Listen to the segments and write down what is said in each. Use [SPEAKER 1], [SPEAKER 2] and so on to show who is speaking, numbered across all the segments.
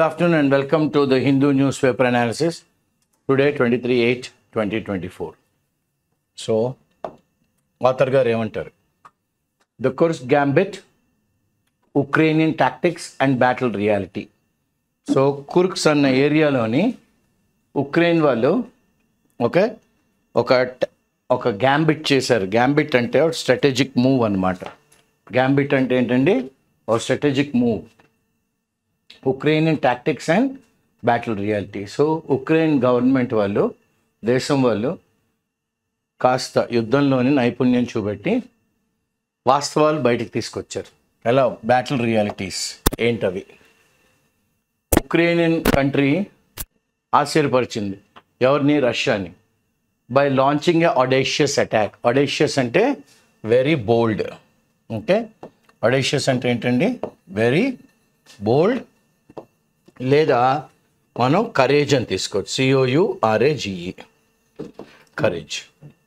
[SPEAKER 1] afternoon and welcome to the Hindu newspaper analysis. Today, 23 8 2024. So, author గారు ఏమంటారు the Kursk gambit Ukrainian tactics and battle reality so Kursk అన్న ఏరియాలోని Ukraine వాళ్ళు ఒక ఒక ట- ఒక గ్యాంబిట్ చేశారు గ్యాంబిట్ అంటే ఒక స్ట్రాటజిక్ మూవ్ అన్నమాట గ్యాంబిట్ అంటే ఏంటండి ఒక strategic move Ukrainian tactics and battle reality so Ukraine government వాళ్ళు దేశం వాళ్ళు కాస్త యుద్ధంలోని నైపుణ్యం చూపెట్టి వాస్తవాలు బయటికి తీసుకొచ్చారు ఎలా బ్యాటిల్ రియాలిటీస్ ఏంటవి ఉక్రెయినియన్ కంట్రీ ఆశ్చర్యపరిచింది ఎవరిని రష్యాని by launching a audacious attack audacious అంటే వెరీ బోల్డ్ ఓకే అడేషియస్ అంటే ఏంటండి వెరీ బోల్డ్ లేదా మనం కరేజ్ అని తీసుకోవచ్చు సిఓయుఆర్ఏజిఈ కరేజ్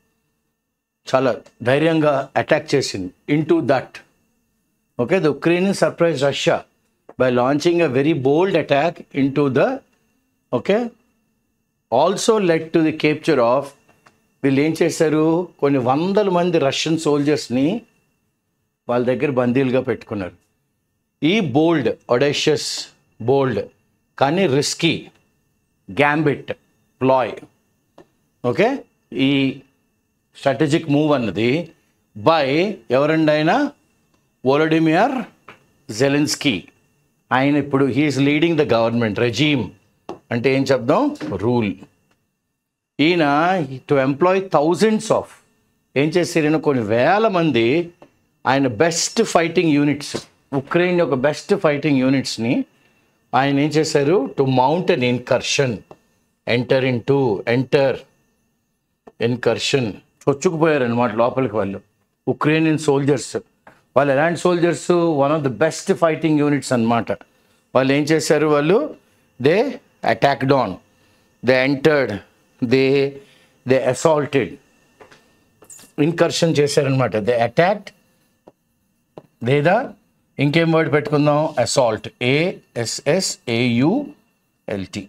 [SPEAKER 1] చాలా ధైర్యంగా అటాక్ చేసింది into that okay the Ukraine surprise Russia by launching a very bold attack into the okay also led to the capture of వీళ్ళు ఏం చేశారు కొన్ని వందల మంది రష్యన్ సోల్జర్స్ని వాళ్ళ దగ్గర బందీలుగా పెట్టుకున్నారు ఈ బోల్డ్ ఒడేషియస్ బోల్డ్ కానీ రిస్కీ గ్యాంబిట్ ప్లాయ్ ఓకే ఈ స్ట్రాటజిక్ మూవ్ అన్నది బై ఎవరండి ఆయన వోలడిమియర్ జెలెన్స్కీ ఆయన ఇప్పుడు he is leading the government regime అంటే ఏం చెప్దాం రూల్ ఈయన టు ఎంప్లాయ్ థౌజండ్స్ ఆఫ్ ఏం చేశారు ఈయన కొన్ని వేల మంది ఆయన బెస్ట్ ఫైటింగ్ యూనిట్స్ ఉక్రెయిన్ యొక్క బెస్ట్ ఫైటింగ్ యూనిట్స్ని ఆయన ఏం చేశారు to mount an incursion enter into enter incursion చొచ్చుకుపోయారు అనమాట లోపలికి వాళ్ళు ఉక్రెయినియన్ సోల్జర్స్ వాళ్ళు ఎలాంటి soldiers one of the best fighting units అన్నమాట వాళ్ళు ఏం చేశారు వాళ్ళు they attacked on they entered they they assaulted incursion చేశారనమాట దే అటాక్డ్ లేదా ఇంకేం వర్డ్ పెట్టుకుందాం assault A S S A U L T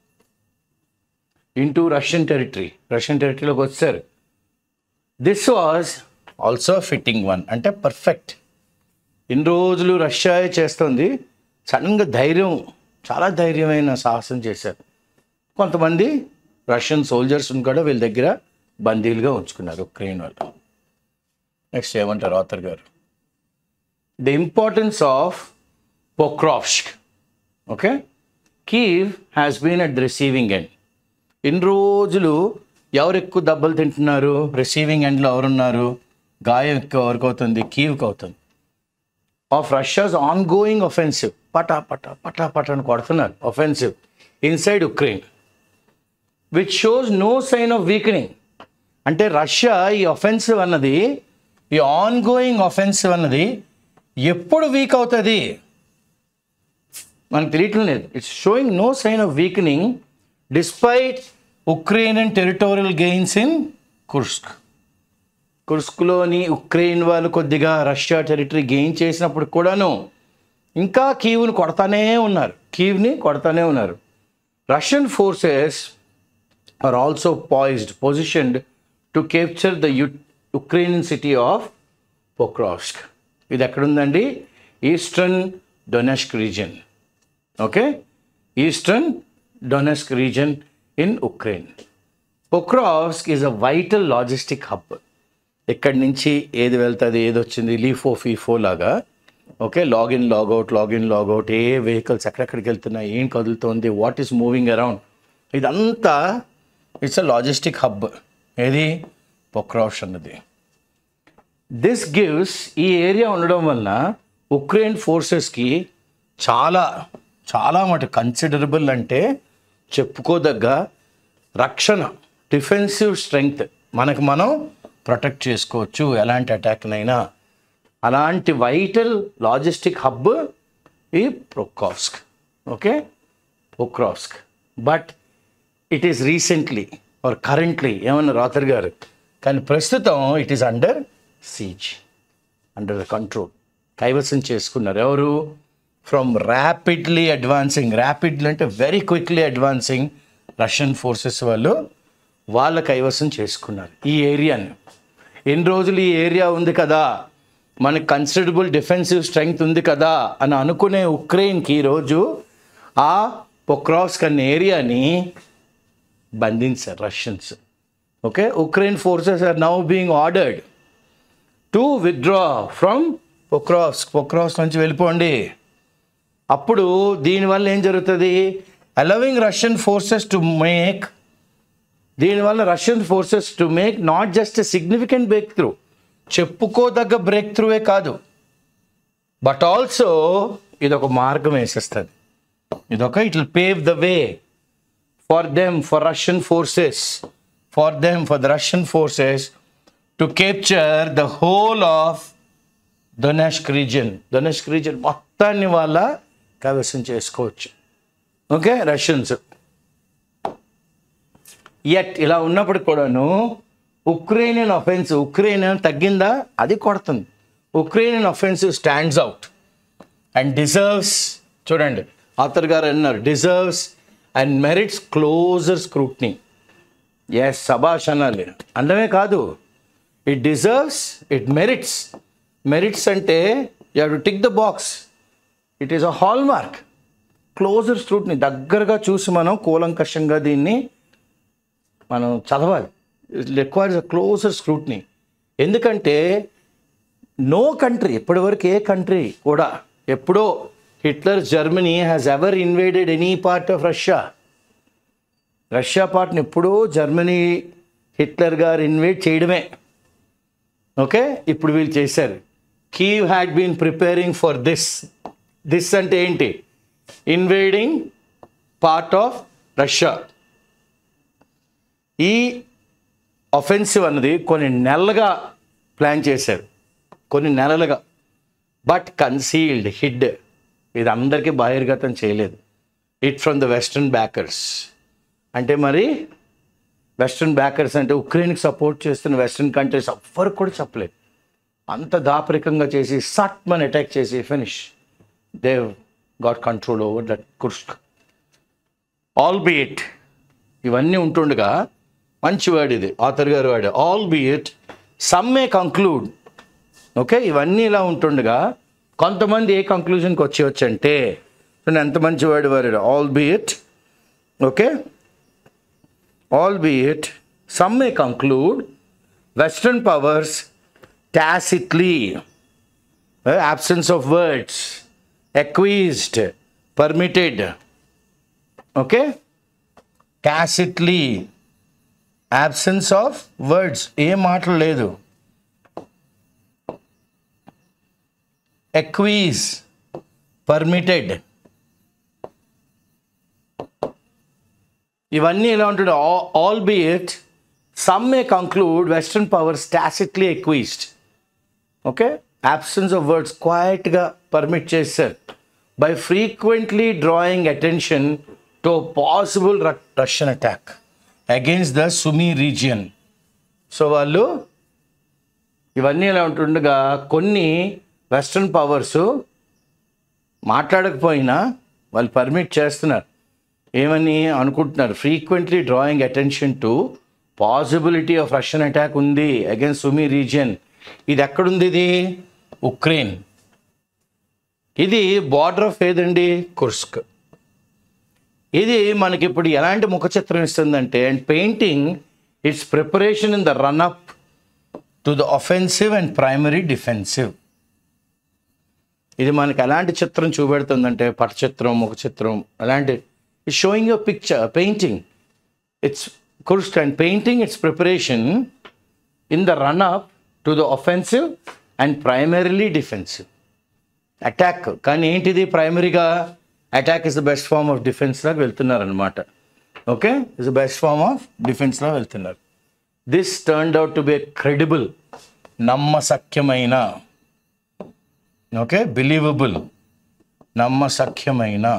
[SPEAKER 1] into Russian territory Russian టెరిటరీలోకి వచ్చారు this was also fitting one అంటే పర్ఫెక్ట్ ఇన్ని రోజులు రష్యా చేస్తుంది సడన్గా ధైర్యం చాలా ధైర్యమైన సాహసం చేశారు కొంతమంది రష్యన్ సోల్జర్స్ని కూడా వీళ్ళ దగ్గర బందీలుగా ఉంచుకున్నారు ఉక్రెయిన్ వాళ్ళు నెక్స్ట్ ఏమంటారు ఆథర్ గారు the importance of Pokrovsk okay Kyiv has been at the receiving end ఇన్ని రోజులు ఎవరు ఎక్కువ దెబ్బలు తింటున్నారు రిసీవింగ్ ఎండ్లో ఎవరున్నారు గాయం ఎక్కువ ఎవరికి అవుతుంది కీవ్కి అవుతుంది of Russia's ongoing offensive పటా పటా పటా పటా అని కొడుతున్నారు offensive inside Ukraine which shows no sign of weakening అంటే రష్యా ఈ ఒఫెన్సివ్ అన్నది ఈ ఆన్ గోయింగ్ ఒఫెన్సివ్ అన్నది ఎప్పుడు వీక్ అవుతుంది మనకు తెలియటం లేదు it's showing no sign of weakening despite Ukraine territorial gains in Kursk కుర్స్క్లోని ఉక్రెయిన్ వాళ్ళు కొద్దిగా రష్యా టెరిటరీ గెయిన్ చేసినప్పుడు కూడాను ఇంకా కీవ్ని కొడతానే ఉన్నారు కీవ్ని కొడతానే ఉన్నారు Russian forces are also poised positioned to capture the యు ఉక్రెయిన్ సిటీ ఆఫ్ పొక్రాస్క్ ఇది ఎక్కడుందండి eastern Donetsk region okay eastern Donetsk region in Ukraine Pokrovsk is a vital logistic hub ఇక్కడి నుంచి ఏది వెళ్తుంది ఏది వచ్చింది లీఫో ఫీఫో లాగా okay login logout login logout ఏ వెహికల్స్ ఎక్కడెక్కడికి వెళ్తున్నాయి ఏం కదులుతోంది వాట్ ఈస్ మూవింగ్ అరౌండ్ ఇదంతా ఇట్స్ అ లాజిస్టిక్ హబ్ ఏది పొక్రాష్ అన్నది దిస్ గివ్స్ ఈ ఏరియా ఉండడం వలన ఉక్రెయిన్ ఫోర్సెస్కి చాలా చాలా మటు కన్సిడరబుల్ అంటే చెప్పుకోదగ్గ రక్షణ డిఫెన్సివ్ స్ట్రెంగ్త్ మనకు మనం ప్రొటెక్ట్ చేసుకోవచ్చు ఎలాంటి అటాక్నైనా అలాంటి వైటల్ లాజిస్టిక్ హబ్ ఈ Pokrovsk okay Pokrovsk but it is recently or currently ఏమన్నా రాథర్ గారు కానీ ప్రస్తుతం it is under siege under control కైవసం చేసుకున్నారు ఎవరు ఫ్రమ్ ర్యాపిడ్లీ అడ్వాన్సింగ్ ర్యాపిడ్లీ అంటే very quickly advancing Russian forces వాళ్ళు వాళ్ళ కైవసం చేసుకున్నారు ఈ ఏరియాని ఎన్ని రోజులు ఈ ఏరియా ఉంది కదా మనకి కన్సిడరబుల్ డిఫెన్సివ్ స్ట్రెంగ్త్ ఉంది కదా అని అనుకునే ఉక్రెయిన్కి ఈరోజు ఆ పొక్రాస్క్ అనే ఏరియాని బంధించారు Russians okay Ukraine forces are now being ordered to withdraw from Pokrovsk Pokrovsk నుంచి వెళ్ళిపోండి అప్పుడు దీనివల్ల ఏం జరుగుతుంది allowing Russian forces to make దీనివల్ల Russian forces to make not just a significant breakthrough చెప్పుకోదగ్గ బ్రేక్ త్రూవే కాదు బట్ ఆల్సో ఇదొక మార్గం వేసేస్తుంది ఇదొక it will pave the way for them for Russian forces for them for the Russian forces to capture the whole of Donetsk region Donetsk region మొత్తాన్ని వాళ్ళ కైవసం చేసుకోవచ్చు ఓకే రష్యన్స్ ఎట్ ఇలా ఉన్నప్పుడు కూడాను ఉక్రెయినియన్ అఫెన్స్ ఉక్రెయిన్ తగ్గిందా అది కొడుతుంది Ukrainian offensive stands out and deserves చూడండి ఆథర్ గారు అన్నారు deserves and merits closer scrutiny yes సభాష్ అనాలి అందమే కాదు it deserves it merits merits అంటే you have to tick the box it is a hallmark closer scrutiny దగ్గరగా చూసి మనం కూలంకషంగా దీన్ని మనం చదవాలి it requires a closer scrutiny ఎందుకంటే నో కంట్రీ ఇప్పటివరకు ఏ కంట్రీ కూడా ఎప్పుడో Hitler Germany has ever invaded any part of Russia Russia పార్ట్ని ఎప్పుడో జర్మనీ హిట్లర్ గారు ఇన్వేట్ చేయడమే ఓకే ఇప్పుడు వీళ్ళు చేశారు Kyiv had been preparing for this this అంటే ఏంటి ఇన్వేడింగ్ పార్ట్ ఆఫ్ రష్యా ఈ ఒఫెన్సివ్ అన్నది కొన్ని నెలలుగా ప్లాన్ చేశారు కొన్ని నెలలుగా బట్ కన్సీల్డ్ హిడ్ ఇది అందరికీ బహిర్గతం చేయలేదు it from the western backers అంటే మరి వెస్ట్రన్ బ్యాకర్స్ అంటే ఉక్రెయిన్కి సపోర్ట్ చేస్తున్న వెస్ట్రన్ కంట్రీస్ ఎవ్వరికి కూడా చెప్పలేదు అంత దాపరికంగా చేసి సట్ మన అటాక్ చేసి finish they've got control over that Kursk albeit ఇవన్నీ ఉంటుండగా మంచి వర్డ్ ఇది ఆథర్ గారు వాడు albeit some may conclude okay ఇవన్నీ ఇలా ఉంటుండగా కొంతమంది ఏ కంక్లూజన్కి వచ్చి అంటే చూడండి ఎంత మంచి వర్డ్ వాడు albeit okay albeit some may conclude western powers tacitly absence of words acquiesced permitted okay tacitly absence of words ఏ మాటలు లేదు ఎక్వీజ్ పర్మిటెడ్ ఇవన్నీ ఎలా ఉంటుంది albeit some may conclude western powers tacitly acquiesced okay absence of words క్వైట్గా permit చేశారు by frequently drawing attention to possible Russian attack against the Sumy region so వాళ్ళు ఇవన్నీ ఎలా ఉంటుండగా కొన్ని వెస్ట్రన్ పవర్స్ మాట్లాడకపోయినా వాళ్ళు పర్మిట్ చేస్తున్నారు ఏమని అనుకుంటున్నారు frequently drawing attention to possibility of Russian attack ఉంది అగేన్స్ట్ సుమీ రీజియన్ ఇది ఎక్కడుంది ఇది ఉక్రెయిన్ ఇది బార్డర్ ఆఫ్ ఏదండి కుర్స్క్ ఇది మనకి ఇప్పుడు ఎలాంటి ముఖ చిత్రం ఇస్తుందంటే and painting it's preparation in the run up to the offensive and primary defensive ఇది మనకి ఎలాంటి చిత్రం చూపెడుతుందంటే పటచిత్రం ముఖ చిత్రం అలాంటి it's showing your picture painting it's Kursk and painting it's preparation in the run up to the offensive and primarily defensive attack కానీ ఏంటిది ప్రైమరీగా attack is the best form of defence లాగా వెళ్తున్నారు అనమాట okay is the best form of డిఫెన్స్లో వెళ్తున్నారు this turned out to be credible నమ్మసఖ్యమైన okay believable నమ్మసఖ్యమైన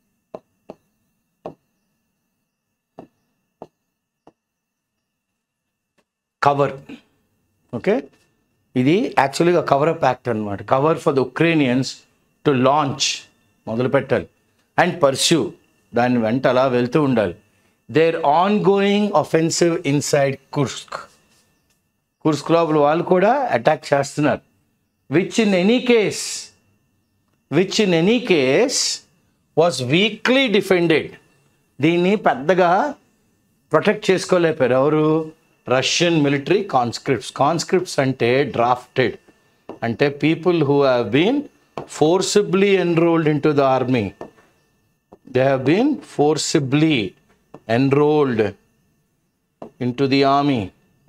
[SPEAKER 1] కవర్ ఓకే ఇది యాక్చువల్గా కవర్ అప్ యాక్ట్ అనమాట cover for the Ukrainians to launch మొదలు పెట్టాలి అండ్ పర్స్యూ దాని వెంట అలా వెళ్తూ ఉండాలి their ongoing offensive inside Kursk Kursk లోపల వాళ్ళు కూడా అటాక్ చేస్తున్నారు which in any case which in any case was weakly defended దీన్ని పెద్దగా ప్రొటెక్ట్ చేసుకోలేపారు ఎవరు రష్యన్ మిలిటరీ కాన్స్క్రిప్ట్స్ కాన్స్క్రిప్ట్స్ అంటే డ్రాఫ్టెడ్ అంటే people who have been forcibly enrolled into the army they have been forcibly enrolled into the army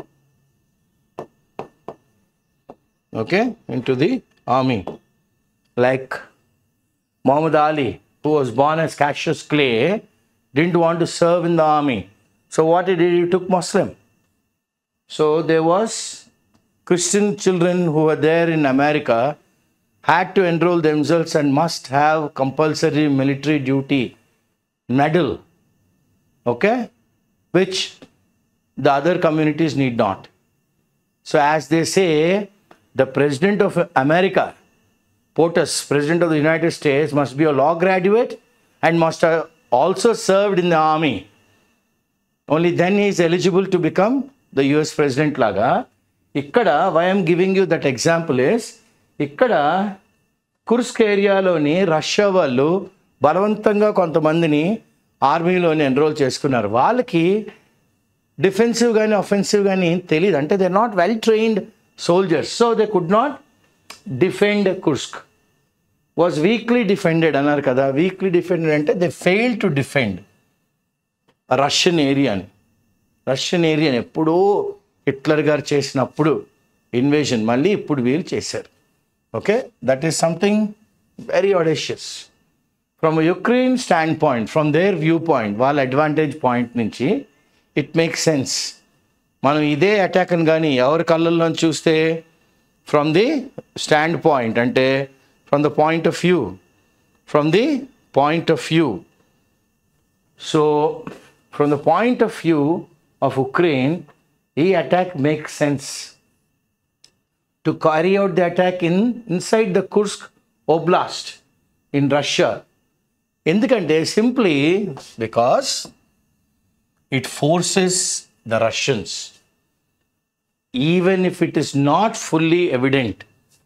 [SPEAKER 1] okay into the army like muhammad ali who was born as cassius clay didn't want to serve in the army so what he did he took muslim so there was christian children who were there in america had to enroll themselves and must have compulsory military duty medal okay which the other communities need not so, as they say, the president of America, POTUS, president of the United States, must be a law graduate and must have also served in the army. Only then he is eligible to become the US president లాగా ఇక్కడ why I'm giving you that example is ఇక్కడ Kursk ఏరియాలోని Russia వాళ్ళు బలవంతంగా కొంతమందిని ఆర్మీలోని enrol చేసుకున్నారు వాళ్ళకి defensive కానీ అఫెన్సివ్ కానీ తెలియదు అంటే they not well trained soldiers so they could not defend Kursk was weakly defended అన్నారు కదా వీక్లీ డిఫెండెడ్ అంటే they fail to defend Russian ఏరియాని రష్యన్ ఏరియాని ఎప్పుడో హిట్లర్ గారు చేసినప్పుడు ఇన్వేషన్ మళ్ళీ ఇప్పుడు వీళ్ళు చేశారు okay that is something very audacious from Ukraine standpoint from their viewpoint వాళ్ళ అడ్వాంటేజ్ పాయింట్ నుంచి ఇట్ మేక్స్ సెన్స్ మనం ఇదే అటాక్ని కానీ ఎవరి కళ్ళల్లో చూస్తే ఫ్రమ్ ది స్టాండ్ పాయింట్ అంటే from the point of view from the point of view so from the point of view of Ukraine ఈ attack makes sense to carry out the attack in inside the Kursk Oblast in Russia. ఎందుకంటే simply because it forces the Russians even if it is not fully evident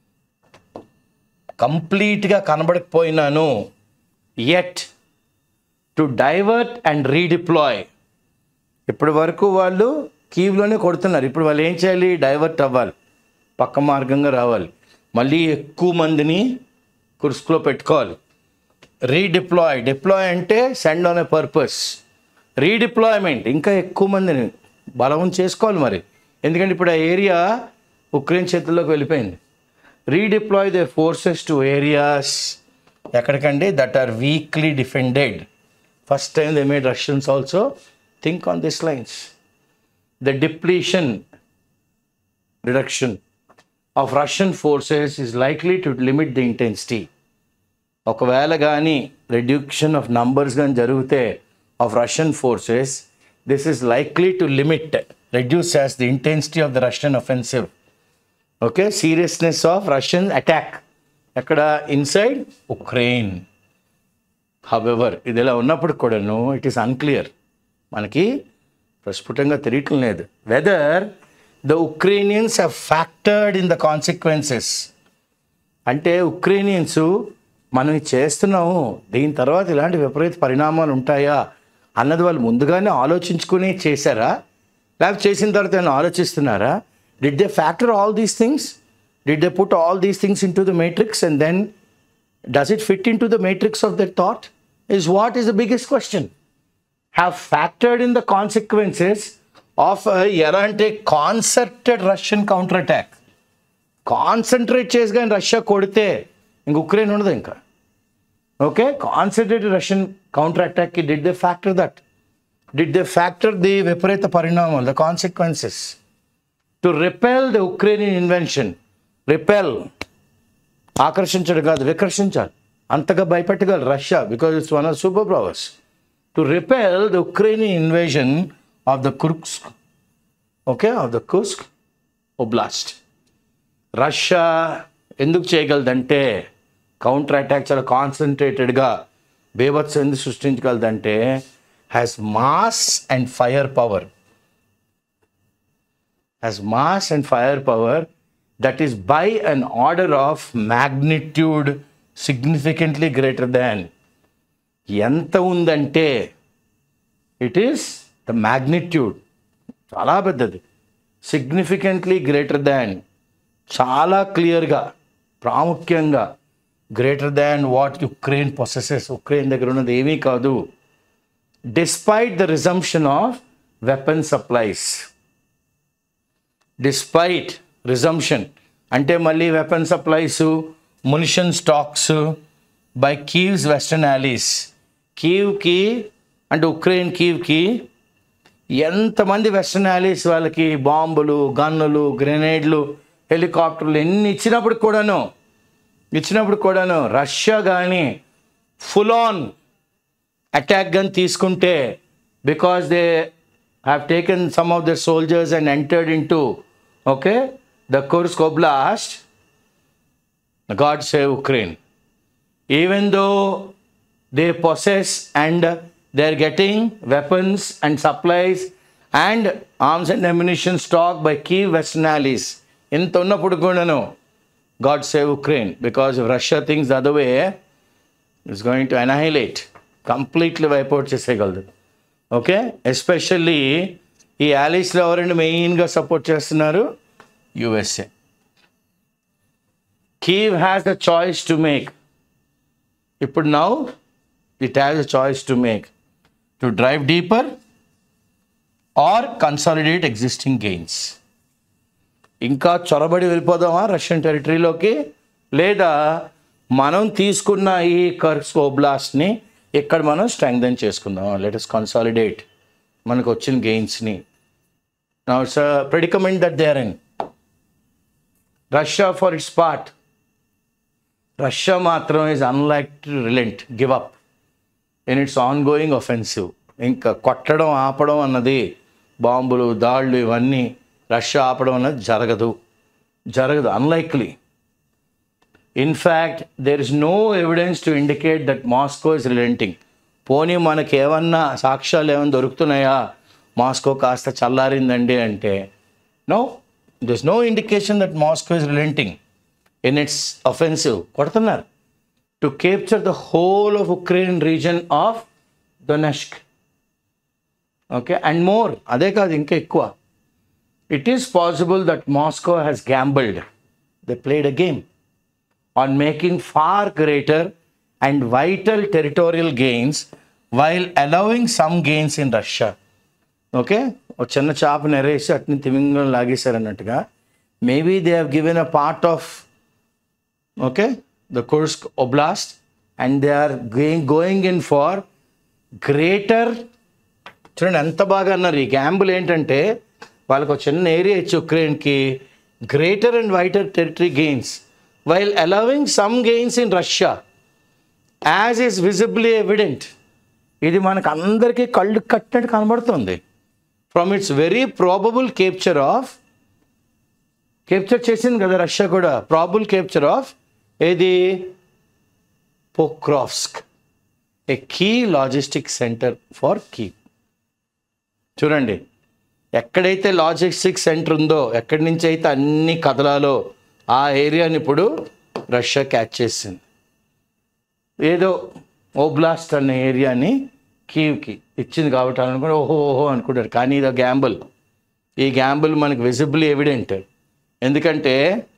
[SPEAKER 1] కంప్లీట్గా కనబడకపోయినాను at to divert and redeploy ఇప్పటి వరకు వాళ్ళు కీవ్లోనే కొడుతున్నారు ఇప్పుడు వాళ్ళు ఏం చేయాలి డైవర్ట్ అవ్వాలి పక్క మార్గంగా రావాలి మళ్ళీ ఎక్కువ మందిని కుర్స్కులో పెట్టుకోవాలి రీడిప్లాయ్ డిప్లాయ్ అంటే send on a purpose redeployment ఇంకా ఎక్కువ మందిని బలం చేసుకోవాలి మరి ఎందుకంటే ఇప్పుడు ఆ ఏరియా ఉక్రెయిన్ చేతుల్లోకి వెళ్ళిపోయింది redeploy the forces to areas ఎక్కడికండి that are weakly defended first time they made Russians also think on this lines the depletion reduction of Russian forces is likely to limit the intensity ఒకవేళ కానీ reduction of numbers కానీ జరిగితే of Russian forces this is likely to limit reduce as the intensity of the Russian offensive okay seriousness of Russian attack ఎక్కడ inside Ukraine however ఇది ఇలా ఉన్నప్పుడు కూడాను it is unclear మనకి ప్రస్ఫుటంగా తెలియటం లేదు whether the Ukrainians have factored in the consequences అంటే ఉక్రేనియన్స్ మనం ఇది చేస్తున్నాము దీని తర్వాత ఇలాంటి విపరీత పరిణామాలు ఉంటాయా అన్నది వాళ్ళు ముందుగానే ఆలోచించుకుని చేశారా లేకపోతే చేసిన తర్వాత ఏమైనా ఆలోచిస్తున్నారా did they factor all these things did they put all these things into the matrix and then does it fit into the matrix of that thought is what is the biggest question have factored in the consequences of ఎలా అంటే concerted Russian counter attack concentrate చేసి కానీ Russia కొడితే ఇంక Ukraine ఉండదు ఇంకా okay concentrated Russian counter అటాక్కి did they factor that did they factor the విపరీత పరిణామాలు the consequences to repel the Ukraine invention repel ఆకర్షించడం కాదు వికర్షించాలి అంతగా భయపెట్టగలరు Russia because it's one of super powers to repel the Ukraine invasion of the Kursk okay of the Kursk oblast Russia ఎందుకు చేయగలదంటే counter attack చాలా కాన్సన్ట్రేటెడ్గా బేభత్సం ఎందుకు సృష్టించగలదంటే has mass and firepower has mass and firepower that is by an order of magnitude significantly greater than ఎంత ఉందంటే it is the magnitude చాలా పెద్దది సిగ్నిఫికెంట్లీ గ్రేటర్ దాన్ చాలా క్లియర్గా ప్రాముఖ్యంగా greater than what Ukraine possesses Ukraine దగ్గర ఉన్నది ఏమీ కాదు despite the resumption of weapon supplies despite resumption అంటే మళ్ళీ weapon supplies munition stocks by Kyiv's western allies కీవ్కి అంటే ఉక్రెయిన్ కీవ్కి ఎంతమంది వెస్టర్న్ యాలీస్ వాళ్ళకి బాంబులు గన్నులు గ్రెనేడ్లు హెలికాప్టర్లు ఎన్ని ఇచ్చినప్పుడు కూడాను ఇచ్చినప్పుడు కూడాను రష్యా కానీ ఫుల్ ఆన్ అటాక్ గన్ తీసుకుంటే because they have taken some of the soldiers and entered into okay the Kursk oblast God save Ukraine even though they possess and they are getting weapons and supplies and arms and ammunition stock by Kyiv western allies ఇంత ఉన్నప్పుడు కూడాను God save Ukraine because Russia things the other way is going to annihilate completely wipe out చేసేయగలదు okay especially ఈ యాలీస్లో ఎవరండి మెయిన్గా support చేస్తున్నారు USA Kyiv has a choice to make ఇప్పుడు now it has a choice to make to drive deeper or consolidate existing gains ఇంకా చొరబడి వెళ్ళిపోదామా Russian టెరిటరీలోకి లేదా మనం తీసుకున్న ఈ కర్స్ ఓబ్లాస్ట్ని ఇక్కడ మనం స్ట్రెంగ్దన్ చేసుకుందాం లెటస్ కన్సాలిడేట్ మనకు వచ్చిన గెయిన్స్ని now it's predicament that they are in Russia for its part Russia మాత్రం is unlike to relent give up in its ongoing offensive ఇంకా కొట్టడం ఆపడం అన్నది బాంబులు దాళ్ళు ఇవన్నీ రష్యా ఆపడం అన్నది జరగదు జరగదు unlikely in fact there is no evidence to indicate that Moscow is relenting పోనీ మనకి ఏమన్నా సాక్ష్యాలు ఏమైనా దొరుకుతున్నాయా మాస్కో కాస్త చల్లారిందండి అంటే no this no indication that Moscow is relenting in its offensive కొడుతున్నారు to capture the whole of Ukraine region of Donetsk okay and more అదే కాదు ఇంకా ఎక్కువ it is possible that Moscow has gambled they played a game on making far greater and vital territorial gains while allowing some gains in Russia. Okay ఒక చిన్న చేపను ఎరేసి అట్ని తిమింగం లాగేశారు అన్నట్టుగా maybe they have given a part of okay the Kursk oblast and they are going going in far greater చూడండి ఎంత బాగా అన్నారు ఈ గ్యాంబుల్ ఏంటంటే వాళ్ళకు ఒక చిన్న ఏరియా ఇచ్చి ఉక్రెయిన్కి greater and wider territory gains while allowing some gains in Russia as is visibly evident ఇది మనకు అందరికీ కళ్ళు కట్టినట్టు కనబడుతుంది from it's very probable capture of capture చేసింది కదా రష్యా కూడా ప్రాబుల్ కేప్చర్ ఆఫ్ ఏది Pokrovsk a key logistic centre for Kyiv చూడండి ఎక్కడైతే లాజిస్టిక్ సెంటర్ ఉందో ఎక్కడి నుంచి అయితే అన్ని కదలాలో ఆ ఏరియాని ఇప్పుడు రష్యా క్యాచ్ చేసింది ఏదో ఓబ్లాస్ట్ అనే ఏరియాని కీవ్కి ఇచ్చింది కాబట్టి అనుకుంటే ఓహో ఓహో అనుకుంటారు కానీ ఇది గ్యాంబుల్ ఈ గ్యాంబుల్ మనకు విజిబుల్ ఎవిడెంట్ ఎందుకంటే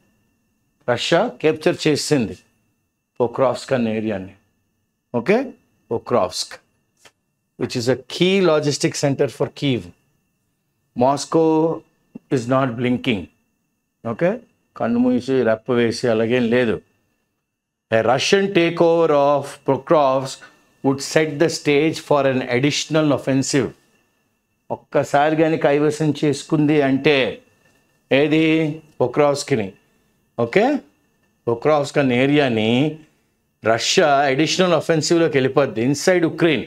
[SPEAKER 1] రష్యా క్యాప్చర్ చేసింది పోక్రాఫ్స్క్ అనే ఏరియాని okay Pokrovsk which is a key logistic centre for Kyiv Moscow is not blinking okay కన్ను మూసి రెప్ప వేసి అలాగేం లేదు A Russian takeover of Pokrovsk would set the stage for an additional offensive. ఒక్కసారి కానీ కైవసం చేసుకుంది అంటే ఏది పొక్రావ్స్కిని ఓకే పొక్రావ్స్క్ అనే ఏరియాని రష్యా అడిషనల్ అఫెన్సివ్లోకి వెళ్ళిపోద్ది ఇన్సైడ్ ఉక్రెయిన్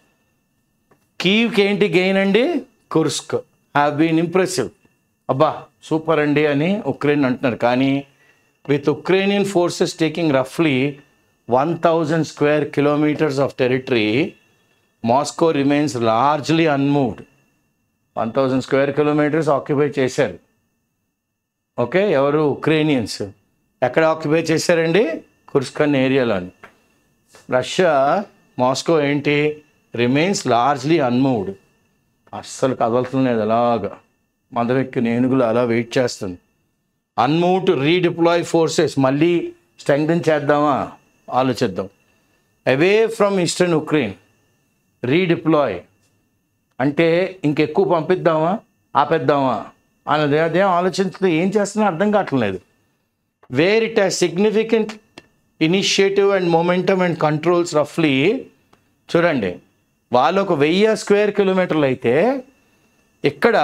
[SPEAKER 1] కీవ్కి ఏంటి గెయిన్ అండి కుర్స్క్ హ్యావ్ బీన్ ఇంప్రెసివ్ అబ్బా సూపర్ అండి అని ఉక్రెయిన్ అంటున్నారు కానీ విత్ ఉక్రెయినియన్ ఫోర్సెస్ టేకింగ్ రఫ్లీ 1000 square kilometers of territory, Moscow remains largely unmoved. 1000 square kilometres occupy చేశారు ఓకే ఎవరు ఉక్రేనియన్స్ ఎక్కడ ఆక్యుపై చేశారండి కుర్స్కన్ ఏరియాలోని రష్యా మాస్కో ఏంటి రిమైన్స్ లార్జ్లీ అన్మూవ్డ్ అస్సలు కదలుతులేదు అలాగా మందవెక్కిన ఏనుగులు అలా వెయిట్ చేస్తుంది అన్మూవ్ టు రీడిప్లాయ్ ఫోర్సెస్ మళ్ళీ స్ట్రెంగ్థన్ చేద్దామా ఆలోచిద్దాం away from eastern Ukraine redeploy అంటే ఇంకెక్కువ పంపిద్దామా ఆపేద్దామా అన్నది అదేం ఆలోచించదు ఏం చేస్తున్నా అర్థం కావట్లేదు where it has significant initiative and momentum and controls రఫ్లీ చూడండి వాళ్ళు ఒక వెయ్యి స్క్వేర్ కిలోమీటర్లు అయితే ఇక్కడ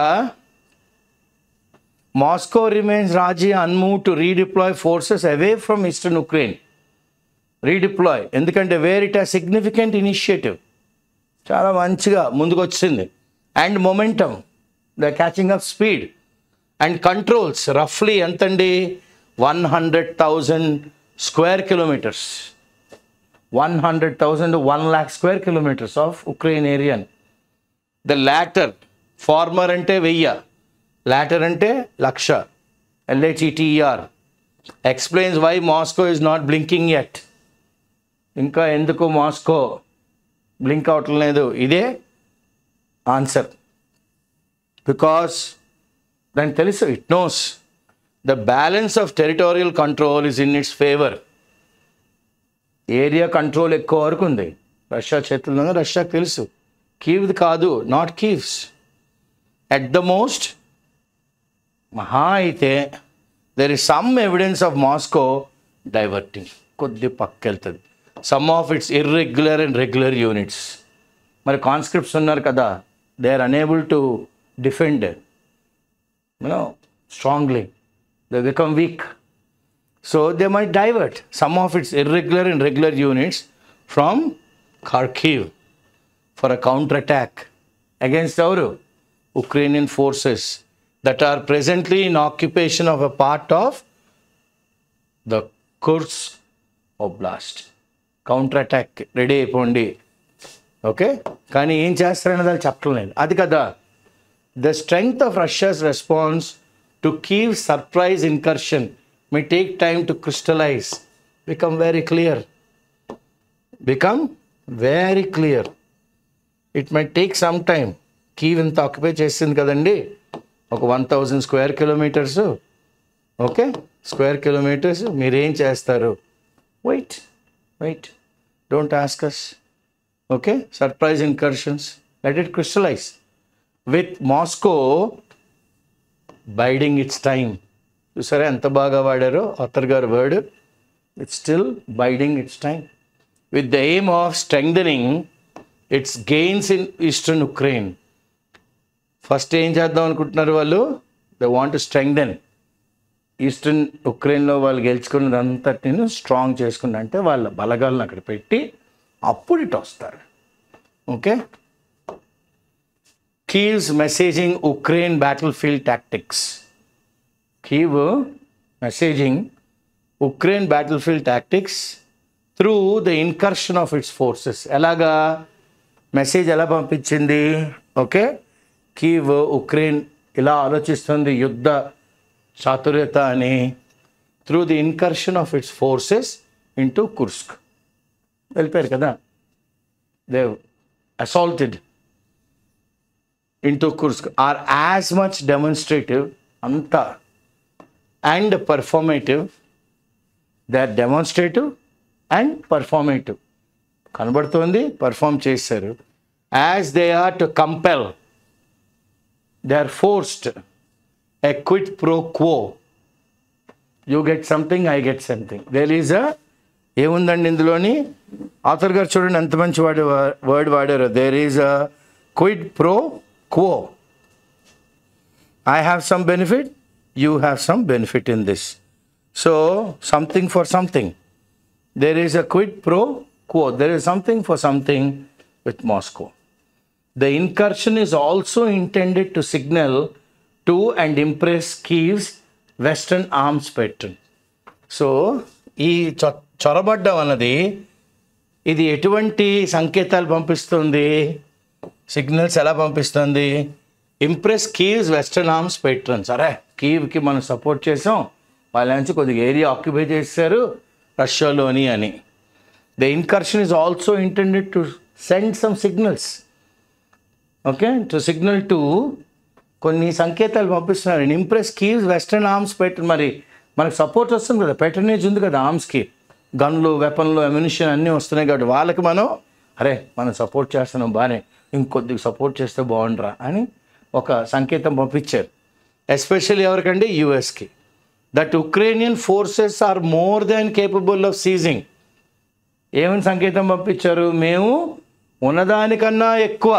[SPEAKER 1] మాస్కో రిమైన్స్ రాజీ unmoved to redeploy forces away from eastern Ukraine redeploy ఎందుకంటే where it has significant initiative చాలా మంచిగా ముందుకు వచ్చింది and momentum the catching up speed and controls రఫ్లీ ఎంతండి one hundred thousand square kilometres one hundred thousand one lakh square kilometres of Ukraine ఏరియాన్ the later former అంటే వెయ్యి లాటర్ అంటే లక్ష L H E T R explains why Moscow is not blinking at ఇంకా ఎందుకు Moscow blink అవటం లేదు ఇదే ఆన్సర్ బికాస్ దానికి తెలుసు it knows the balance of territorial control is in its favour area control ఎక్కువ వరకు ఉంది రష్యా చేతుల్లో ఉంది, రష్యాకి తెలుసు కీవ్ది కాదు not Kiev's at the most మహా అయితే there is some evidence of Moscow diverting కొద్ది పక్కెళ్తుంది some of its irregular and regular units మరి కాన్స్క్రిప్ట్స్ ఉన్నారు కదా they are unable to defend you know strongly they become weak so they may divert some of its irregular and regular units from Kharkiv for a counter attack against ఎవరు Ukrainian forces that are presently in occupation of a part of the Kursk blast counter attack ready అయిపోండి okay కానీ ఏం చేస్తారనేది వాళ్ళు చెప్పడం లేదు అది కదా the strength of Russia's response to Kiev surprise incursion may take time to crystallize become very clear become very clear it may take some time Kiev ఇంత ఆక్యుపై చేసింది కదండి ఒక one thousand square kilometres okay square kilometres మీరేం చేస్తారు wait wait don't ask us okay surprise incursions let it crystallize with Moscow బైడింగ్ its time చూసారా ఎంత బాగా వాడారో ఆథర్ గారు word it's still biding its time with the aim of strengthening its gains in eastern Ukraine first ఏం చేద్దాం అనుకుంటున్నారు వాళ్ళు they want strengthen eastern ఉక్రెయిన్లో వాళ్ళు గెలుచుకున్నదంతటిని స్ట్రాంగ్ చేసుకున్న అంటే వాళ్ళ బలగాలను అక్కడ పెట్టి అప్పుడు ఇటు వస్తారు okay Kiev's messaging Ukraine battlefield tactics Kiev messaging Ukraine battlefield tactics through the incursion of its forces ఎలాగా మెసేజ్ ఎలా పంపించింది ఓకే కీవ్ ఉక్రెయిన్ ఇలా ఆలోచిస్తుంది యుద్ధ చాతుర్యత అని through the incursion of its forces into Kursk వెళ్ళిపోయారు కదా they assaulted into Kursk are as much demonstrative అంతా and performative they are demonstrative and performative కనబడుతోంది పర్ఫామ్ చేశారు as they are to compel they are forced a quid pro quo you get something I get something there is a ఏముందండి ఇందులోని author గారు చూడండి ఎంత మంచి వాడు వర్డ్ వాడారు there is a quid pro quo I have some benefit you have some benefit in this so something for something there is a quid pro quo. There is something for something with Moscow. The incursion is also intended to signal to and impress Kiev's Western arms pattern. So ఈ చొ చొరబడ్డం అన్నది ఇది ఎటువంటి సంకేతాలు పంపిస్తుంది signals ఎలా పంపిస్తుంది impress Kiev's western arms pattern సరే కీవ్కి మనం సపోర్ట్ చేసాం వాళ్ళ నుంచి కొద్దిగా ఏరియా ఆక్యుపై చేశారు రష్యాలోని అని the incursion is also intended to send some signals okay to signal to కొన్ని సంకేతాలు పంపిస్తున్నారు ఇంప్రెస్ కీవ్స్ వెస్టర్న్ ఆర్మ్స్ పెట్ మరి మనకు సపోర్ట్ వస్తుంది కదా పెటర్నేజ్ ఉంది కదా ఆర్మ్స్కి గన్లు వెపన్లు అమ్యునిషన్ అన్నీ వస్తున్నాయి కాబట్టి వాళ్ళకి మనం అరే మనం సపోర్ట్ చేస్తున్నాం బాగానే ఇంకొద్దిగా సపోర్ట్ చేస్తే బాగుండరా అని ఒక సంకేతం పంపించారు ఎస్పెషల్లీ ఎవరికండి యుఎస్కి that Ukrainian forces are more than capable of seizing ఏమని సంకేతం పంపించారు మేము ఉన్నదానికన్నా ఎక్కువ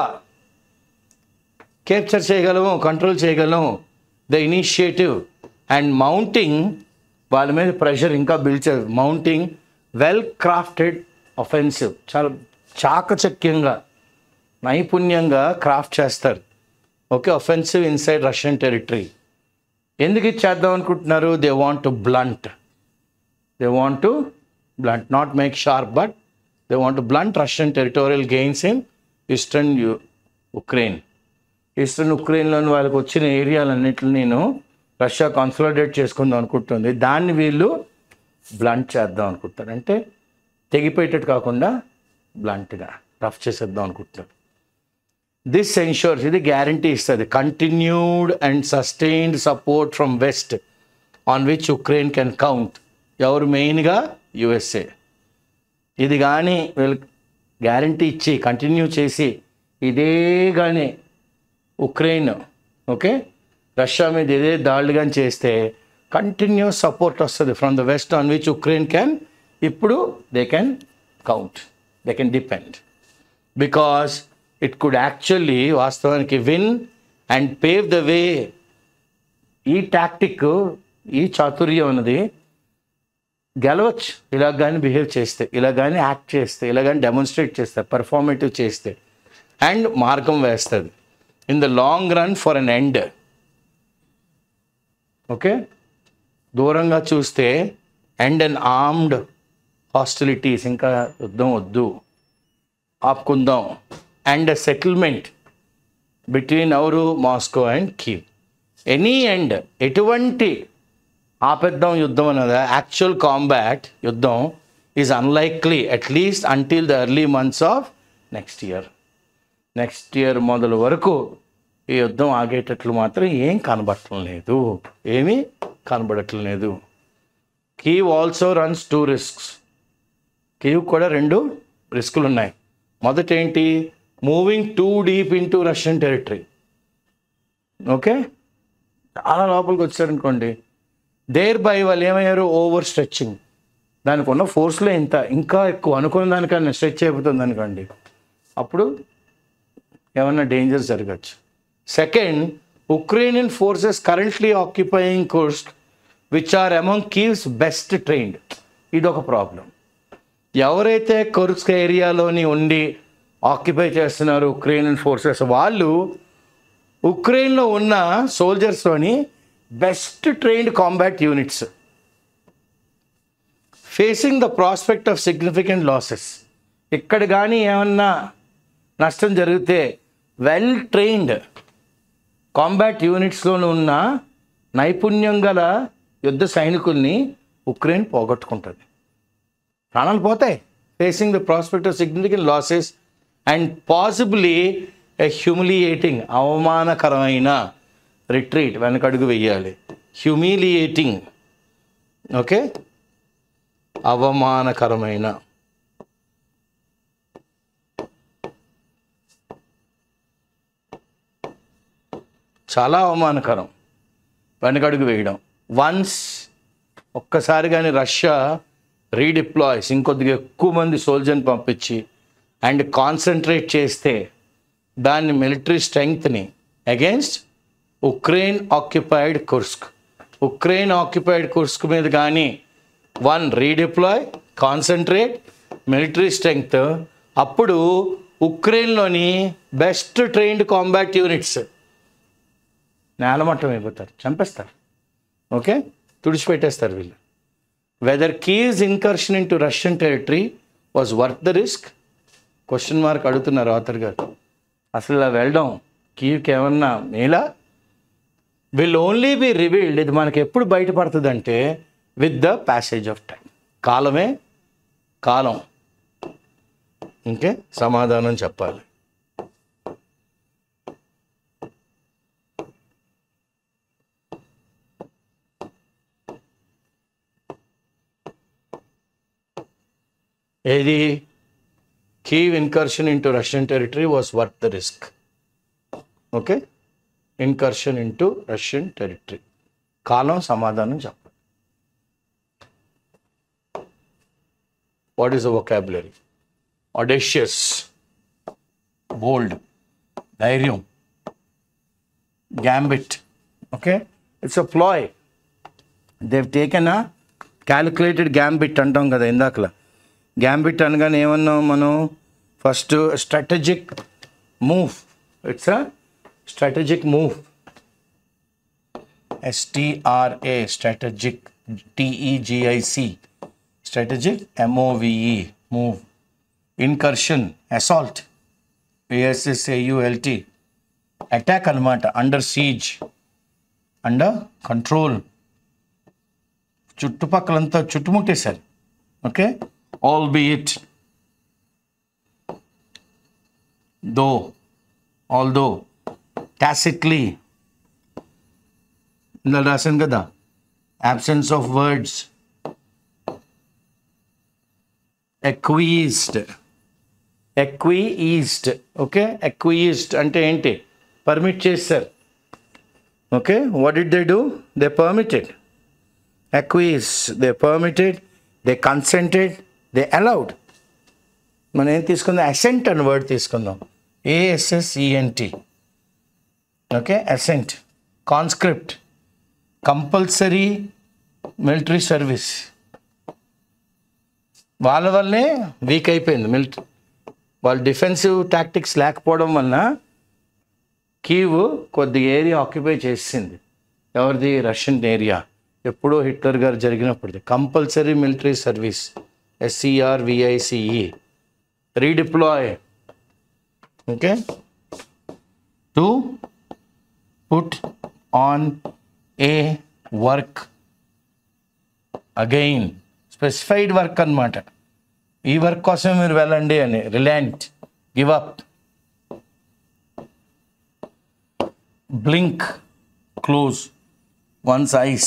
[SPEAKER 1] క్యాప్చర్ చేయగలము కంట్రోల్ చేయగలము ద ఇనిషియేటివ్ అండ్ మౌంటింగ్ వాళ్ళ మీద ప్రెషర్ ఇంకా బిల్డ్ చే మౌంటింగ్ వెల్ క్రాఫ్టెడ్ అఫెన్సివ్ చాలా చాకచక్యంగా నైపుణ్యంగా క్రాఫ్ట్ చేస్తారు okay offensive inside Russian territory ఎందుకు ఇది చేద్దాం అనుకుంటున్నారు they want to blunt they want to blunt not make sharp but they want to blunt Russian territorial gains in eastern యు Ukraine eastern ఉక్రెయిన్లోని వాళ్ళకి వచ్చిన ఏరియాలన్నింటిని నేను రష్యా కన్సల్టేట్ చేసుకుందాం అనుకుంటుంది దాన్ని వీళ్ళు బ్లంట్ చేద్దాం అనుకుంటారు అంటే తెగిపోయేటట్టు కాకుండా బ్లంట్గా రఫ్ చేసేద్దాం అనుకుంటున్నారు దిస్ ఎన్షూర్స్ ఇది గ్యారంటీ ఇస్తుంది continued and sustained support from west on which Ukraine can count ఎవరు మెయిన్గా యుఎస్ఏ ఇది కానీ వీళ్ళు గ్యారంటీ ఇచ్చి కంటిన్యూ చేసి ఇదే కానీ ఉక్రెయిన్ ఓకే రష్యా మీద ఇదే దాడులు కానీ చేస్తే కంటిన్యూస్ సపోర్ట్ వస్తుంది from the west on which Ukraine can ఇప్పుడు they can count they can depend because it could actually వాస్తవానికి win and pave the way ఈ టాక్టిక్ ఈ చాతుర్యం అన్నది గెలవచ్చు ఇలా కానీ బిహేవ్ చేస్తే ఇలా కానీ యాక్ట్ చేస్తే ఇలా కానీ డెమాన్స్ట్రేట్ చేస్తే పర్ఫార్మేటివ్ చేస్తే అండ్ మార్గం వేస్తుంది in the long run for an end okay దూరంగా చూస్తే ఎండ్ అండ్ ఆర్మ్డ్ హాస్టిలిటీస్ ఇంకా యుద్ధం వద్దు ఆపుకుందాం and settlement between our Moscow and Kiev any end ఎటువంటి ఆపేద్దాం యుద్ధం అన్నది యాక్చువల్ కాంబాట్ యుద్ధం is unlikely at least until the early months of next year next year మొదలు వరకు ఈ యుద్ధం ఆగేటట్లు మాత్రం ఏం కనబడటం లేదు ఏమీ కనబడటం లేదు Kiev also runs two risks Kiev కూడా రెండు రిస్కులు ఉన్నాయి మొదట ఏంటి moving too deep into Russian territory okay చాలా లోపలికి వచ్చారనుకోండి దేర్ బై వాళ్ళు ఏమయ్యారు ఓవర్ స్ట్రెచ్చింగ్ దానికి ఉన్న ఫోర్స్లో ఇంత ఇంకా ఎక్కువ అనుకున్న దానికన్నా స్ట్రెచ్ అయిపోతుంది అనుకోండి అప్పుడు ఏమన్నా డేంజర్ జరగచ్చు second Ukrainian forces currently occupying Kursk which are among Kiev's best trained ఇది ఒక ప్రాబ్లం ఎవరైతే కొర్స్క్ ఏరియాలోని ఉండి ఆక్యుపై చేస్తున్నారు ఉక్రెయినియన్ ఫోర్సెస్ వాళ్ళు ఉక్రెయిన్లో ఉన్న సోల్జర్స్లోని best trained combat units facing the prospect of significant losses ఇక్కడ కానీ ఏమన్నా నష్టం జరిగితే వెల్ ట్రైన్డ్ కాంబాట్ యూనిట్స్లోనూ ఉన్న నైపుణ్యం గల యుద్ధ సైనికుల్ని ఉక్రెయిన్ పోగొట్టుకుంటుంది ప్రాణాలు పోతాయి facing the prospect of significant losses and possibly a humiliating అవమానకరమైన రిట్రీట్ వెనకడుగు వెయ్యాలి హ్యూమిలియేటింగ్ ఓకే అవమానకరమైన చాలా అవమానకరం వెనకడుగు వేయడం వన్స్ ఒక్కసారి కానీ రష్యా రీడిప్లాయ్స్ ఇంకొద్దిగా ఎక్కువ మంది సోల్జర్ని పంపించి అండ్ కాన్సన్ట్రేట్ చేస్తే దాన్ని మిలిటరీ స్ట్రెంగ్త్ని against Ukraine occupied Kursk Ukraine occupied Kursk మీద కానీ one redeploy concentrate military strength అప్పుడు ఉక్రెయిన్లోని బెస్ట్ ట్రైన్డ్ కాంబాట్ యూనిట్స్ నేలమట్టం అయిపోతారు చంపేస్తారు ఓకే తుడిచిపెట్టేస్తారు వీళ్ళు whether Kiev's incursion into Russian territory was worth the risk question mark అడుగుతున్నారు ఆథర్ గారు అసలు ఇలా వెళ్ళడం కీవ్కి ఏమన్నా మేలా విల్ ఓన్లీ బి రివీల్డ్ ఇది మనకి ఎప్పుడు బయటపడుతుంది అంటే with the passage of time కాలమే కాలం ఇంకే సమాధానం చెప్పాలి ఏది Kiev incursion into Russian territory was worth the risk okay incursion into Russian territory కాలం సమాధానం చెప్పాలి what is the vocabulary audacious, bold, ధైర్యం gambit. Okay, it's a ploy. They've taken a calculated gambit అంటాం కదా ఇందాకలా గ్యాంబిట్ అనగానే ఏమన్నాం మనం first strategic move it's a strategic move ఎస్టిఆర్ఏ strategic టిఈజిఐసి strategic MOVE move incursion assault పిఎస్ఎస్ఏయుఎల్టి attack అనమాట under siege under control చుట్టుపక్కలంతా చుట్టుముట్టేశారు okay B it though all దో టాసిట్లీ ఇందులో రాశాను కదా absence of words ఎక్వీజ్డ్ ఎక్వీజ్డ్ okay ఎక్వీజ్డ్ అంటే ఏంటి పర్మిట్ చేస్తారు okay what did they do they permitted ఎక్వీజ్ they permitted they consented they allowed మనం ఏం తీసుకుందాం అసెంట్ అని వర్డ్ తీసుకుందాం A S S E N T okay assent conscript compulsory military service వాళ్ళ వల్లే వీక్ అయిపోయింది మిలిటరీ వాళ్ళు డిఫెన్సివ్ టాక్టిక్స్ లేకపోవడం వలన కీవ్ కొద్ది ఏరియా ఆక్యుపై చేసింది ఎవరిది రష్యన్ ఏరియా ఎప్పుడో హిట్లర్ గారు జరిగినప్పుడు compulsory military service S C R V I C E redeploy okay to put on a work again specified work అన్నమాట ఈ వర్క్ కోసం మీరు వెళ్ళండి అని relent give up blink close one's eyes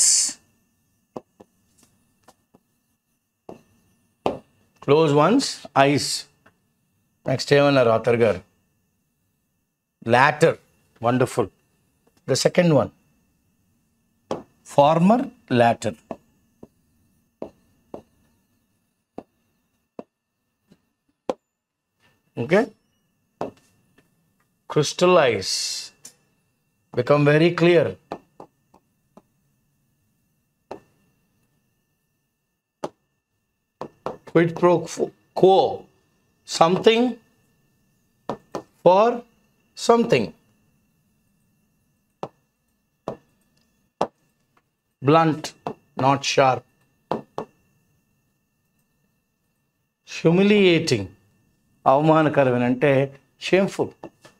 [SPEAKER 1] close one's eyes next ఏమన్నారు ఆథర్ గారు latter wonderful the second one former latter okay crystallize become very clear quid pro quo something for something blunt not sharp humiliating అవమానకరమైన అంటే shameful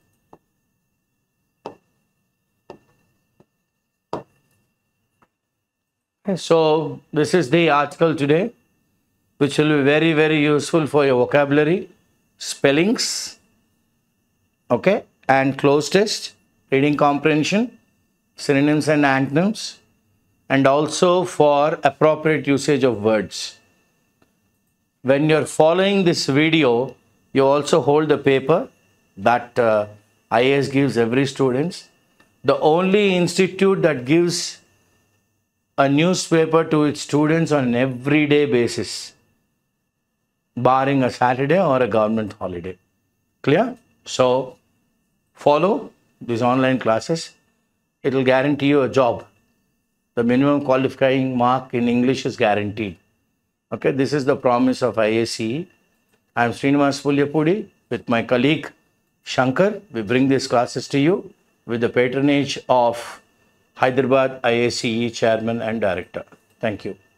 [SPEAKER 1] So this is the article today, which will be very, very useful for your vocabulary, spellings, okay, and close test, reading comprehension, synonyms and antonyms, and also for appropriate usage of words. When you're following this video, you also hold the paper that uh, IAS gives every students. The only institute that gives a newspaper to its students on an everyday basis, barring a Saturday or a government holiday. Clear? So, follow these online classes. It will guarantee you a job. The minimum qualifying mark in English is guaranteed. Okay, this is the promise of IACE. I am Srinivas Pulyapudi with my colleague Shankar. We bring these classes to you with the patronage of Hyderabad IACE chairman and director. Thank you.